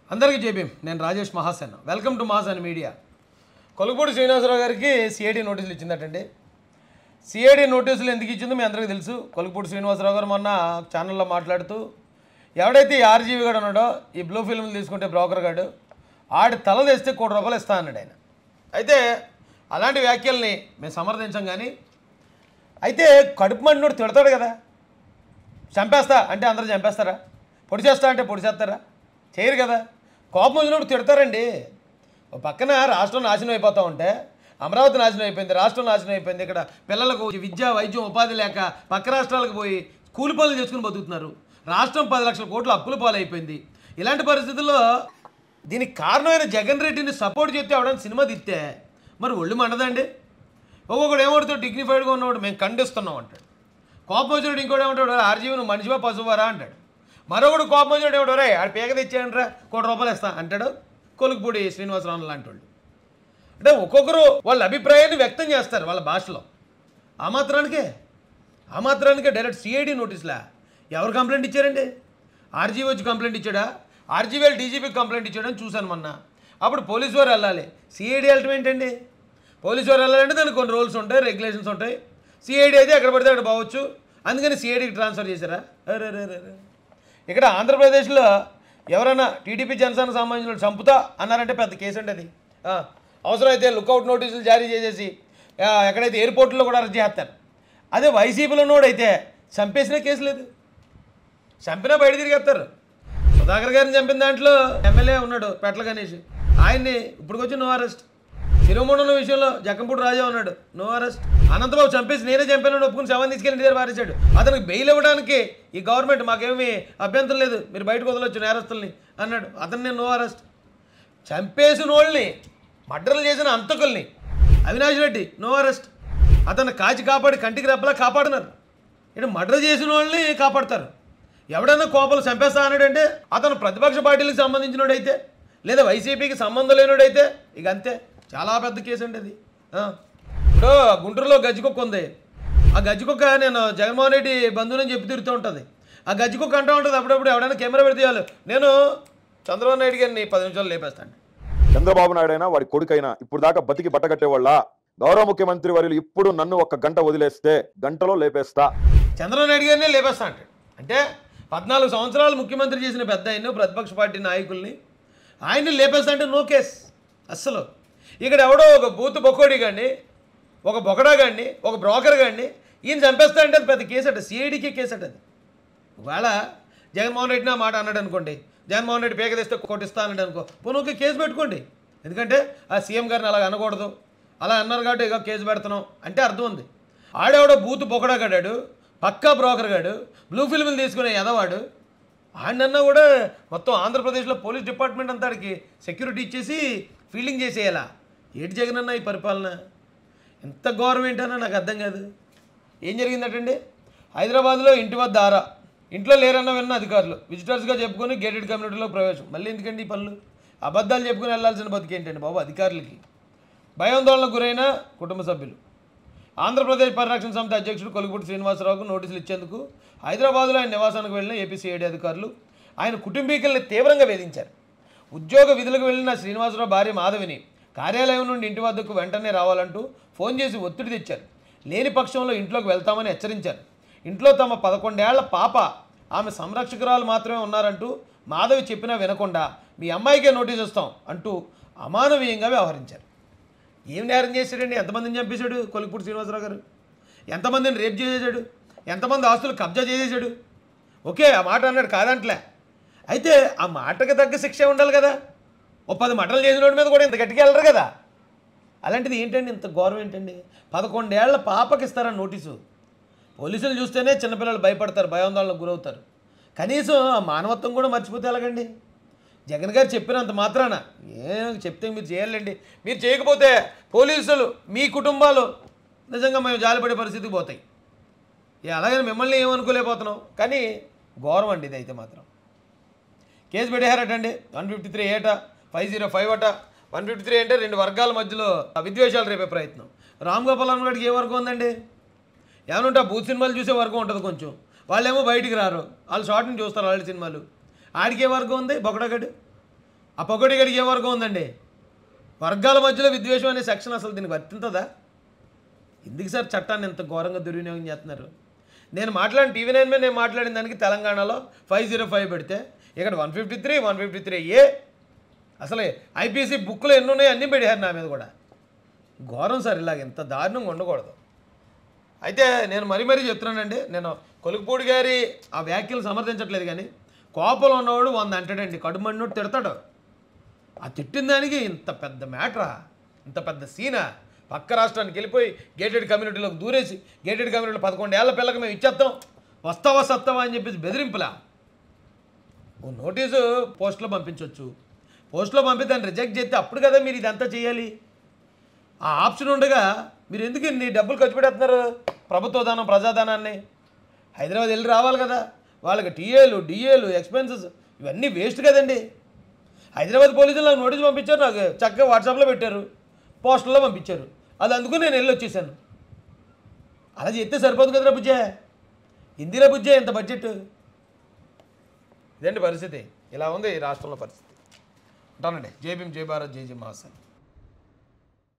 అందరికీ జేబీఎం నేను Rajesh Mahasen welcome to Mahasen media Kolugupudi Srinivasa Rao garu CID నోటీసులు ఇచ్చిందటండి సిఐడి నోటీసులు ఎందుకు ఇచ్చిందో మీ అందరికీ తెలుసు కొలుగుపూడి శ్రీనివాసరావు గారు మొన్న ఛానల్లో మాట్లాడుతూ ఎవడైతే ఈ ఆర్జీవి గాడు ఉన్నాడో ఈ బ్లూ ఫిల్మ్లు తీసుకుంటే బ్రోకర్ గాడు ఆడి తల తెస్తే కోటి రూపాయలు ఇస్తా అన్నాడు ఆయన అయితే అలాంటి వ్యాఖ్యల్ని మేము సమర్థించాం కానీ అయితే కడుపు మండినోడు తిడతాడు కదా చంపేస్తా అంటే అందరూ చంపేస్తారా పొడి చేస్తా అంటే పొడి చేస్తారా చేయరు కదా కోపం వచ్చినప్పుడు తిడతారండి ఒక పక్కన రాష్ట్రం నాశనం అయిపోతూ ఉంటే అమరావతి నాశనం అయిపోయింది రాష్ట్రం నాశనం అయిపోయింది ఇక్కడ పిల్లలకు విద్య వైద్యం ఉపాధి లేక పక్క రాష్ట్రాలకు పోయి కూలి పనులు చేసుకుని బతుకుతున్నారు రాష్ట్రం పది లక్షల కోట్ల అప్పుల పాలైపోయింది ఇలాంటి పరిస్థితుల్లో దీనికి కారణమైన జగన్ రెడ్డిని సపోర్ట్ చేస్తే ఎవడని సినిమా తిత్తే మరి ఒళ్ళు మండదండి ఒక్కొక్కడు ఏమడుతాడు డిగ్నిఫైడ్గా ఉన్నవాడు మేము ఖండిస్తున్నాం అంటాడు కోపం వచ్చినప్పుడు ఇంకోటి ఏమంటాడు ఆర్జీవి నువ్వు మనిషివా పశువారా అంటాడు మరొకడు కోపం వచ్చినప్పుడు ఏమంటాడు రే ఆడ పేక తెచ్చేయండిరా కోటి రూపాయలు ఇస్తా అంటాడు కొలుకుపూడి శ్రీనివాసరావు లాంటి వాళ్ళు అంటే ఒక్కొక్కరు వాళ్ళ అభిప్రాయాన్ని వ్యక్తం చేస్తారు వాళ్ళ భాషలో ఆ మాత్రానికే ఆ మాత్రానికే డైరెక్ట్ సిఐడి నోటీసులా ఎవరు కంప్లైంట్ ఇచ్చారండి ఆర్జీవీ వచ్చి కంప్లైంట్ ఇచ్చాడా ఆర్జీవీఎల్ డీజీపీకి కంప్లైంట్ ఇచ్చాడని చూశాను మొన్న అప్పుడు పోలీసు వారు వెళ్ళాలి సిఐడి వెళ్ళటం ఏంటండి పోలీసు వారు వెళ్ళాలంటే దానికి కొన్ని రూల్స్ ఉంటాయి రెగ్యులేషన్స్ ఉంటాయి సిఐడి అయితే ఎక్కడ పడితే అక్కడ పోవచ్చు అందుకని సిఐడికి ట్రాన్స్ఫర్ చేశారా అరే రే రే రే. ఇక్కడ ఆంధ్రప్రదేశ్లో ఎవరైనా టీడీపీ జనసేన సంబంధించిన వాళ్ళు చంపుతా అన్నారంటే పెద్ద కేసు అండి అది ఆ, అవసరమైతే లుకౌట్ నోటీసులు జారీ చేసేసి ఆ, ఎక్కడైతే ఎయిర్పోర్ట్లో కూడా అరెస్ట్ చేస్తారు అదే వైసీపీలో నోడైతే చంపేసిన కేసు లేదు చంపినా బయట తిరిగేస్తారు సుధాకర్ గారిని చంపిన దాంట్లో ఎమ్మెల్యే ఉన్నాడు పెట్ల గణేష్ ఆయన్ని ఇప్పటికొచ్చి నో అరెస్ట్ తిరుమల విషయంలో జక్కంపూడి రాజా ఉన్నాడు నో అరెస్ట్ అనంతబాబు చంపేసి నేనే చంపానని ఒప్పుకుని శవాన్ని తీసుకెళ్ళి ఇంటి దగ్గర పారేశాడు అతనికి బెయిల్ ఇవ్వడానికి ఈ గవర్నమెంట్ మాకేమీ అభ్యంతరం లేదు మీరు బయటకు వదలొచ్చు నేరస్తుల్ని అన్నాడు అతన్ని నో అరెస్ట్ చంపేసిన వాళ్ళని మర్డర్లు చేసిన అంతకుల్ని అవినాష్ రెడ్డి నో అరెస్ట్ అతను కాచి కాపాడి కంటికి రెప్పలా కాపాడినారు ఇక్కడ మర్డర్ చేసిన వాళ్ళని కాపాడతారు ఎవడన్నా కోపలు చంపేస్తా అన్నాడంటే అతను ప్రతిపక్ష పార్టీలకు సంబంధించినోడైతే లేదా వైసీపీకి సంబంధం లేనోడైతే ఇక అంతే చాలా పెద్ద కేసు అండి అది ఆ. ఇప్పుడు గుంటూరులో గజ్జికొక్క ఉంది ఆ గజ్జికొక్క నేను జగన్మోహన్ రెడ్డి బంధువుని చెప్పి తిరుగుతూ ఉంటుంది ఆ గజ్జికొక్క అంటూ ఉంటుంది అప్పుడప్పుడు ఎవడైనా కెమెరా పెడితే చాలు నేను చంద్రబాబు నాయుడు గారిని పది నిమిషాలు లేపేస్తాను చంద్రబాబు నాయుడు అయినా వాడి కొడుకైనా ఇప్పుడు దాకా బతికి బట్టగట్టేవాళ్ళ గౌరవ ముఖ్యమంత్రి వర్యులు ఇప్పుడు నన్ను ఒక్క గంట వదిలేస్తే గంటలో లేపేస్తా చంద్రబాబు నాయుడు గారినే లేపేస్తా అంటాడు అంటే పద్నాలుగు సంవత్సరాలు ముఖ్యమంత్రి చేసిన పెద్ద ఆయన ప్రతిపక్ష పార్టీ నాయకుల్ని ఆయన్ని లేపేస్తా అంటే నో కేస్ అస్సలు ఇక్కడ ఎవడో ఒక బూత్ బొకోడి కానీ ఒక బొకడా కానీ ఒక బ్రోకర్ కానీ ఈయన చంపేస్తా అంటే అది పెద్ద కేసు అట సిఐడికి కేసు అట అది ఒకవేళ జగన్మోహన్ రెడ్డి నా మాట అన్నాడు అనుకోండి జగన్మోహన్ రెడ్డి పేక తెస్తే కొట్టిస్తా అన్నాడు అనుకో పోనీ ఒక కేసు పెట్టుకోండి ఎందుకంటే ఆ సీఎం గారిని అలా అనకూడదు అలా అన్నారు కాబట్టి ఇక కేసు పెడుతున్నాం అంటే అర్థం ఉంది ఆడెవడో బూత్ బొకడా గడాడు పక్కా బ్రోకర్ గాడు బ్లూ ఫిల్మ్లు తీసుకునే ఎదవాడు ఆడన్నా కూడా మొత్తం ఆంధ్రప్రదేశ్లో పోలీస్ డిపార్ట్మెంట్ అంతా ఆడికి సెక్యూరిటీ ఇచ్చేసి ఫీల్డింగ్ చేసేయాలా ఏటి జగనన్న ఈ పరిపాలన ఎంత గవర్నమెంట్ అన్నా నాకు అర్థం కాదు ఏం జరిగిందటండి హైదరాబాద్లో ఇంటి వద్ద ఆరా ఇంట్లో లేరన్న విన్న అధికారులు విజిటర్స్గా చెప్పుకొని గేటెడ్ కమ్యూనిటీలో ప్రవేశం మళ్ళీ ఎందుకండి ఈ పనులు అబద్ధాలు చెప్పుకొని వెళ్ళాల్సిన బతికేంటండి బాబు అధికారులకి భయాందోళనకు గురైన కుటుంబ సభ్యులు ఆంధ్రప్రదేశ్ పరిరక్షణ సమితి అధ్యక్షుడు కొలుగుపూడి శ్రీనివాసరావుకు నోటీసులు ఇచ్చేందుకు హైదరాబాద్లో ఆయన నివాసానికి వెళ్ళిన ఏపీసీఐడి అధికారులు ఆయన కుటుంబీకుల్ని తీవ్రంగా వేధించారు ఉద్యోగ విధులకు వెళ్ళిన శ్రీనివాసరావు భార్య మాధవిని కార్యాలయం నుండి ఇంటి వద్దకు వెంటనే రావాలంటూ ఫోన్ చేసి ఒత్తిడి తెచ్చారు లేని పక్షంలో ఇంట్లోకి వెళ్తామని హెచ్చరించారు ఇంట్లో తమ పదకొండేళ్ల పాప ఆమె సంరక్షకురాలు మాత్రమే ఉన్నారంటూ మాధవి చెప్పినా వినకుండా మీ అమ్మాయికే నోటీస్ ఇస్తాం అంటూ అమానవీయంగా వ్యవహరించారు ఏం నేరం చేశాడండి ఎంతమందిని చంపేశాడు కొలిపూడి శ్రీనివాసరావు గారు ఎంతమందిని రేప్ చేసేసాడు ఎంతమంది ఆస్తులు కబ్జా చేసేసాడు ఓకే ఆ మాట అన్నాడు కాదంట్లే అయితే ఆ మాటకి తగ్గ శిక్ష ఉండాలి కదా ఓ పది మటలు చేసిన వాడి మీద కూడా ఇంత గట్టిగా వెళ్ళరు కదా అలాంటిది ఏంటండి ఇంత గౌరవం ఏంటండి పదకొండేళ్ల పాపకి ఇస్తారా నోటీసు పోలీసులు చూస్తేనే చిన్నపిల్లలు భయపడతారు భయాందోళనకు గురవుతారు కనీసం ఆ మానవత్వం కూడా మర్చిపోతే ఎలాగండి జగన్ గారు చెప్పినంత మాత్రాన ఏం చెప్తే మీరు చేయాలండి మీరు చేయకపోతే పోలీసులు మీ కుటుంబాలు నిజంగా మేము జాలిపడే పరిస్థితికి పోతాయి ఇక అలాగని మిమ్మల్ని ఏమనుకోలేకపోతున్నాం కానీ గౌరవం అండి ఇది అయితే మాత్రం కేసు పెట్టారటండి వన్ ఫిఫ్టీ త్రీ ఏట ఫైవ్ జీరో ఫైవ్ అట వన్ ఫిఫ్టీ త్రీ అంటే రెండు వర్గాల మధ్యలో విద్వేషాలు రేపే ప్రయత్నం రామ్ గోపాల్ అన్నగాడికి ఏ వర్గం ఉందండి ఏమనుంటే ఆ బూత్ సినిమాలు చూసే వర్గం ఉంటుంది కొంచెం వాళ్ళేమో బయటికి రారు వాళ్ళు షార్ట్ని చూస్తారు వాళ్ళ సినిమాలు ఆడికే వర్గం ఉంది బొకడగడు ఆ పకోడీ గడికి ఏ వర్గం ఉందండి వర్గాల మధ్యలో విద్వేషం అనే సెక్షన్ అసలు దీనికి వర్తింతుందా ఎందుకు సార్ చట్టాన్ని ఎంత ఘోరంగా దుర్వినియోగం చేస్తున్నారు నేను మాట్లాడిన టీవీ నైన్ మీద నేను మాట్లాడిన దానికి తెలంగాణలో ఫైవ్ జీరో ఫైవ్ పెడితే ఇక్కడ one fifty three one fifty three ఏ అసలు ఐపీసీ బుక్లో ఎన్ని ఉన్నాయి అన్నీ పెట్టారు నా మీద కూడా ఘోరం సార్ ఇలాగ ఇంత దారుణంగా ఉండకూడదు అయితే నేను మరీ మరీ చెప్తున్నానండి నేను కొలుకుపూడి గారి ఆ వ్యాఖ్యలు సమర్థించట్లేదు కానీ కోపంలో ఉన్నవాడు వంద అంటాడండి కడుమన్నోడు తిడతాడు ఆ తిట్టిన దానికి ఇంత పెద్ద మ్యాటరా ఇంత పెద్ద సీనా పక్క రాష్ట్రానికి వెళ్ళిపోయి గేటెడ్ కమ్యూనిటీలోకి దూరేసి గేటెడ్ కమ్యూనిటీలో పదకొండు ఏళ్ల పిల్లకి మేము ఇచ్చేస్తాం వస్తావా సత్తావా అని చెప్పేసి బెదిరింపులా ఓ నోటీసు పోస్ట్లో పంపించవచ్చు పోస్ట్లో పంపి దాన్ని రిజెక్ట్ చేస్తే అప్పుడు కదా మీరు ఇదంతా చేయాలి ఆ ఆప్షన్ ఉండగా మీరు ఎందుకు ఇన్ని డబ్బులు ఖర్చు పెడుతున్నారు ప్రభుత్వ దానం ప్రజాదానాన్ని హైదరాబాద్ వెళ్ళి రావాలి కదా వాళ్ళకి టీఏలు డిఏలు ఎక్స్పెన్సెస్ ఇవన్నీ వేస్ట్ కదండి హైదరాబాద్ పోలీసులు నాకు నోటీస్ పంపించారు నాకు చక్కగా వాట్సాప్లో పెట్టారు పోస్టర్లో పంపించారు అది అందుకు నేను వెళ్ళి వచ్చేసాను అలా చెప్తే సరిపోదు కదరా బుజ్జే ఇందిరా బుజ్జే ఇంత బడ్జెట్ ఇదండి పరిస్థితి ఇలా ఉంది ఈ రాష్ట్రంలో పరిస్థితి ఉంటానండి జై భీమ్ జై భారత్ జై జై మహాసన్